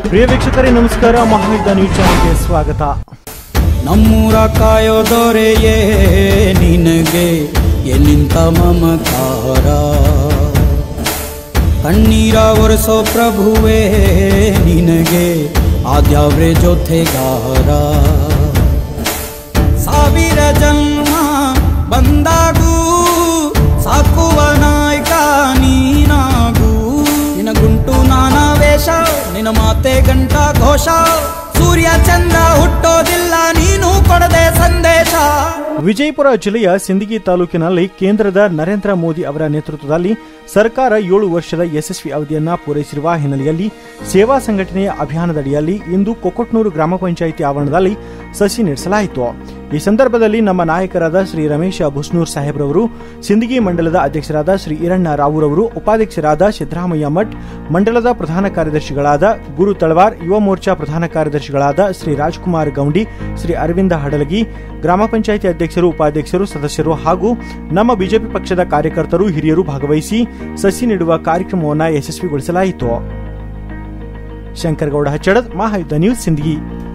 ಪ್ರಿಯ ವೀಕ್ಷಕರೇ ನಮಸ್ಕಾರ ಮಹಾಯುದ್ಧ ನ್ಯೂಸ್ ಚಾನೆಲ್ಗೆ ಸ್ವಾಗತ ನಮ್ಮೂರ ಕಾಯೋ ದೊರೆಯೇ ನಿನಗೆ ಎನ್ನಿಂತ ಮಮಕಾರ ಕಣ್ಣೀರ ಒರೆಸೋ ಪ್ರಭುವೇ ನಿನಗೆ ಆದ್ಯಾವ್ರೆ ಜೊತೆಗಾರ ಸಾವಿರ ಜನ್ಮ ಬಂದಾಗೂ ಸಾಕುವ ನಾಯಕ ನೀನಾಗೂ ನಿನ ಗುಂಟು ನಾನಾ ವೇಷ ನಿನ ಮಾತೆ ಗಂಟ ಘೋಷ ಸೂರ್ಯ ಚಂದ್ರ ಹುಟ್ಟೋದಿಲ್ಲ ನೀನು ಕೊಡದೆ ಸಂದೇಶ ವಿಜಯಪುರ ಜಿಲ್ಲೆಯ ಸಿಂದಗಿ ತಾಲೂಕಿನಲ್ಲಿ ಕೇಂದ್ರದ ನರೇಂದ್ರ ಮೋದಿ ಅವರ ನೇತೃತ್ವದಲ್ಲಿ ಸರ್ಕಾರ ಏಳು ವರ್ಷದ ಯಶಸ್ವಿ ಅವಧಿಯನ್ನ ಪೂರೈಸಿರುವ ಹಿನ್ನೆಲೆಯಲ್ಲಿ ಸೇವಾ ಸಂಘಟನೆಯ ಅಭಿಯಾನದಡಿಯಲ್ಲಿ ಇಂದು ಕೊಕೊಟ್ನೂರು ಗ್ರಾಮ ಪಂಚಾಯಿತಿ ಆವರಣದಲ್ಲಿ ಸಸಿ ನಡೆಸಲಾಯಿತು ಈ ಸಂದರ್ಭದಲ್ಲಿ ನಮ್ಮ ನಾಯಕರಾದ ಶ್ರೀ ರಮೇಶ ಬುಸ್ನೂರ್ ಸಾಹೇಬ್ರವರು ಸಿಂದಗಿ ಮಂಡಲದ ಅಧ್ಯಕ್ಷರಾದ ಶ್ರೀ ಈರಣ್ಣ ರಾವುರವರು ಉಪಾಧ್ಯಕ್ಷರಾದ ಸಿದ್ದರಾಮಯ್ಯ ಮಠ್ ಮಂಡಲದ ಪ್ರಧಾನ ಕಾರ್ಯದರ್ಶಿಗಳಾದ ಗುರು ತಳವಾರ್ ಯುವ ಮೋರ್ಚಾ ಪ್ರಧಾನ ಕಾರ್ಯದರ್ಶಿಗಳಾದ ಶ್ರೀ ರಾಜ್ಕುಮಾರ್ ಗೌಂಡಿ ಶ್ರೀ ಅರವಿಂದ ಹಡಲಗಿ ಗ್ರಾಮ ಪಂಚಾಯಿತಿ ಅಧ್ಯಕ್ಷರು ಉಪಾಧ್ಯಕ್ಷರು ಸದಸ್ಯರು ಹಾಗೂ ನಮ್ಮ ಬಿಜೆಪಿ ಪಕ್ಷದ ಕಾರ್ಯಕರ್ತರು ಹಿರಿಯರು ಭಾಗವಹಿಸಿ ಸಸಿ ನೆಡುವ ಕಾರ್ಯಕ್ರಮವನ್ನು ಯಶಸ್ವಿಗೊಳಿಸಲಾಯಿತು ಶಂಕರಗೌಡ ಹಚ್ಚಡದ್ ಮಹಾಯುದ್ಧ ನ್ಯೂಸ್ ಸಿಂದಗಿ